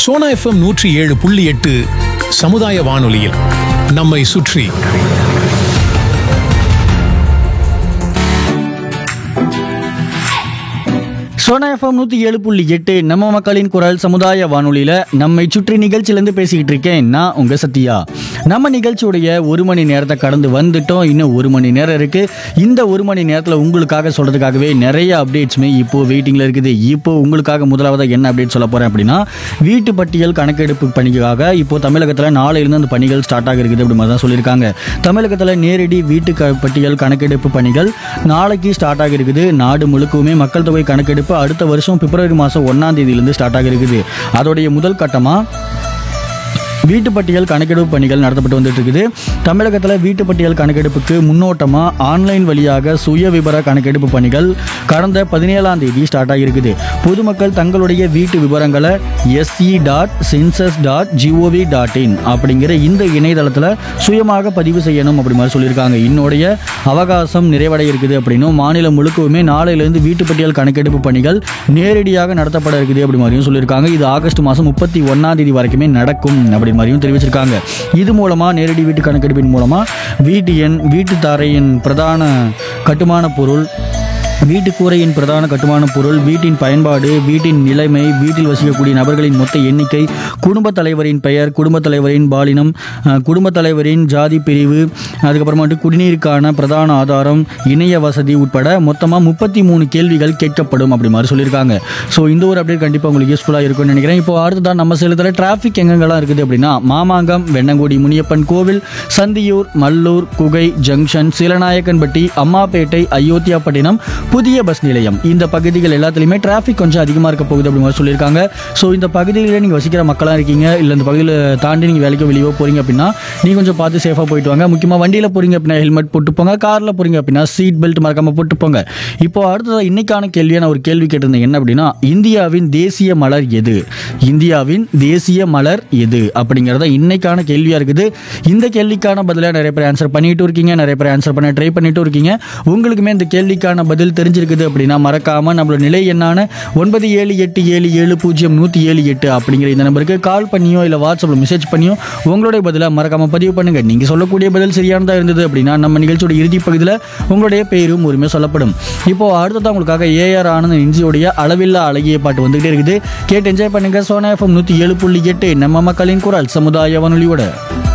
Sona FM நூற்றி ஏழு புள்ளி எட்டு சமுதாய வானொலியில் நம்மை சுற்றி சோனா எஃப்எம் நூற்றி ஏழு புள்ளி எட்டு நம்ம மக்களின் குரல் சமுதாய வானொலியில் நம்மை சுற்றி நிகழ்ச்சியிலேருந்து பேசிக்கிட்டு இருக்கேன் நான் உங்கள் சத்யா நம்ம நிகழ்ச்சியுடைய ஒரு மணி நேரத்தை கடந்து வந்துட்டோம் இன்னும் ஒரு மணி நேரம் இருக்குது இந்த ஒரு மணி நேரத்தில் உங்களுக்காக சொல்கிறதுக்காகவே நிறைய அப்டேட்ஸுமே இப்போ வெயிட்டிங்கில் இருக்குது இப்போ உங்களுக்காக முதலாவதாக என்ன அப்டேட் சொல்ல போகிறேன் அப்படின்னா வீட்டு பட்டியல் கணக்கெடுப்பு பணிக்காக இப்போ தமிழகத்தில் நாளையிலிருந்து அந்த பணிகள் ஸ்டார்ட் ஆக இருக்குது அப்படி மாதிரி தான் சொல்லியிருக்காங்க தமிழகத்தில் நேரடி வீட்டு க பட்டியல் கணக்கெடுப்பு பணிகள் நாளைக்கு ஸ்டார்ட் ஆக இருக்குது நாடு முழுக்கவுமே மக்கள் தொகை கணக்கெடுப்பு அடுத்த வருஷம் பிப்ரவரி மாதம் ஒன்றாம் தேதியிலிருந்து ஸ்டார்ட் ஆக இருக்குது அதோடைய முதல் கட்டமாக வீட்டு பட்டியல் கணக்கெடுப்பு பணிகள் நடத்தப்பட்டு வந்துட்டு இருக்குது தமிழகத்தில் வீட்டு பட்டியல் கணக்கெடுப்புக்கு முன்னோட்டமாக ஆன்லைன் வழியாக சுய விபர கணக்கெடுப்பு பணிகள் கடந்த பதினேழாம் தேதி ஸ்டார்ட் ஆகியிருக்குது பொதுமக்கள் தங்களுடைய வீட்டு விவரங்களை SC dot census dot GOV dot in அப்படிங்கிற இந்த இணையதளத்தில் சுயமாக பதிவு செய்யணும் அப்படி மாதிரி சொல்லியிருக்காங்க இன்னுடைய அவகாசம் நிறைவடைய இருக்குது அப்படின்னும் மாநிலம் முழுக்கவுமே நாளையிலிருந்து வீட்டு பட்டியல் கணக்கெடுப்பு பணிகள் நேரடியாக நடத்தப்பட இருக்குது அப்படி மாதிரியும் சொல்லியிருக்காங்க இது ஆகஸ்ட் மாதம் முப்பத்தி ஒன்றாம் தேதி வரைக்குமே நடக்கும் அப்படி மாதிரியும் தெரிவிச்சிருக்காங்க இது மூலமாக நேரடி வீட்டு கணக்கெடுப்பின் மூலமாக வீட்டு எண் வீட்டு தாரையின் பிரதான கட்டுமான பொருள் வீட்டு கூரையின் பிரதான கட்டுமான பொருள் வீட்டின் பயன்பாடு வீட்டின் நிலைமை வீட்டில் வசிக்கக்கூடிய நபர்களின் மொத்த எண்ணிக்கை குடும்பத் தலைவரின் பெயர் குடும்பத் தலைவரின் பாலினம் அஹ், குடும்பத் தலைவரின் ஜாதி பிரிவு அதுக்கப்புறமாட்டு குடிநீருக்கான பிரதான ஆதாரம் இணைய வசதி உட்பட மொத்தமாக முப்பத்தி மூணு கேள்விகள் கேட்கப்படும் அப்படி மாதிரி சொல்லியிருக்காங்க ஸோ இந்த ஒரு அப்டேட் கண்டிப்பாக உங்களுக்கு யூஸ்ஃபுல்லாக இருக்கும்னு நினைக்கிறேன் இப்போ அடுத்ததான் நம்ம சேலத்தில் டிராஃபிக் எங்கெங்கெல்லாம் இருக்குது அப்படின்னா மாமாங்கம் வெண்ணங்குடி முனியப்பன் கோவில் சந்தியூர் மல்லூர் குகை ஜங்ஷன் சீலநாயக்கன்பட்டி அம்மாப்பேட்டை அயோத்தியாப்பட்டினம் புதிய பஸ் நிலையம் இந்த பகுதிகள் எல்லாத்துலேயுமே டிராஃபிக் கொஞ்சம் அதிகமாக இருக்க போகுது அப்படி மாதிரி சொல்லியிருக்காங்க ஸோ இந்த பகுதியில் நீங்கள் வசிக்கிற மக்களாக இருக்கீங்க இல்லை இந்த பகுதியில் தாண்டி நீங்கள் வேலைக்கு வெளியே போகிறீங்க அப்படின்னா நீங்கள் கொஞ்சம் பார்த்து சேஃபாக போயிட்டு வாங்க முக்கியமாக வண்டியில் போகிறீங்க அப்படின்னா ஹெல்மெட் போட்டு போங்க காரில் போகிறீங்க அப்படின்னா சீட் பெல்ட் மறக்காமல் போட்டு போங்க இப்போ அடுத்ததாக இன்னைக்கான கேள்வியை நான் ஒரு கேள்வி கேட்டிருந்தேன் என்ன அப்படின்னா இந்தியாவின் தேசிய மலர் எது இந்தியாவின் தேசிய மலர் எது அப்படிங்கிறத இன்னைக்கான கேள்வியாக இருக்குது இந்த கேள்விக்கான பதிலாக நிறைய பேர் ஆன்சர் பண்ணிட்டு இருக்கீங்க நிறைய பேர் ஆன்சர் பண்ண ட்ரை பண்ணிட்டு இருக்கீங்க உங்களுக்குமே இந்த கேள்விக்கான பதில் தெரிஞ்சிருக்குது அப்படின்னா மறக்காம நம்மளோட நிலை எண்ணான ஒன்பது ஏழு எட்டு ஏழு ஏழு பூஜ்ஜியம் நூற்றி ஏழு எட்டு அப்படிங்கிற இந்த நம்பருக்கு கால் பண்ணியோ இல்லை வாட்ஸ்அப்பில் மெசேஜ் பண்ணியோ உங்களுடைய பதிலாக மறக்காம பதிவு பண்ணுங்க நீங்கள் சொல்லக்கூடிய பதில் சரியானதாக இருந்தது அப்படின்னா நம்ம நிகழ்ச்சியோட இறுதி பகுதியில் உங்களுடைய பேரும் உரிமை சொல்லப்படும் இப்போ அடுத்ததான் உங்களுக்காக ஏஆர் ஆனந்த் இன்ஜியோடைய அளவில்லா அழகிய பாட்டு வந்துகிட்டே இருக்குது கேட்டு என்ஜாய் பண்ணுங்க சோனா எஃப்எம் நூற்றி ஏழு புள்ளி எட்டு நம்ம மக்களின் குரல் சமுதாய வானொலியோட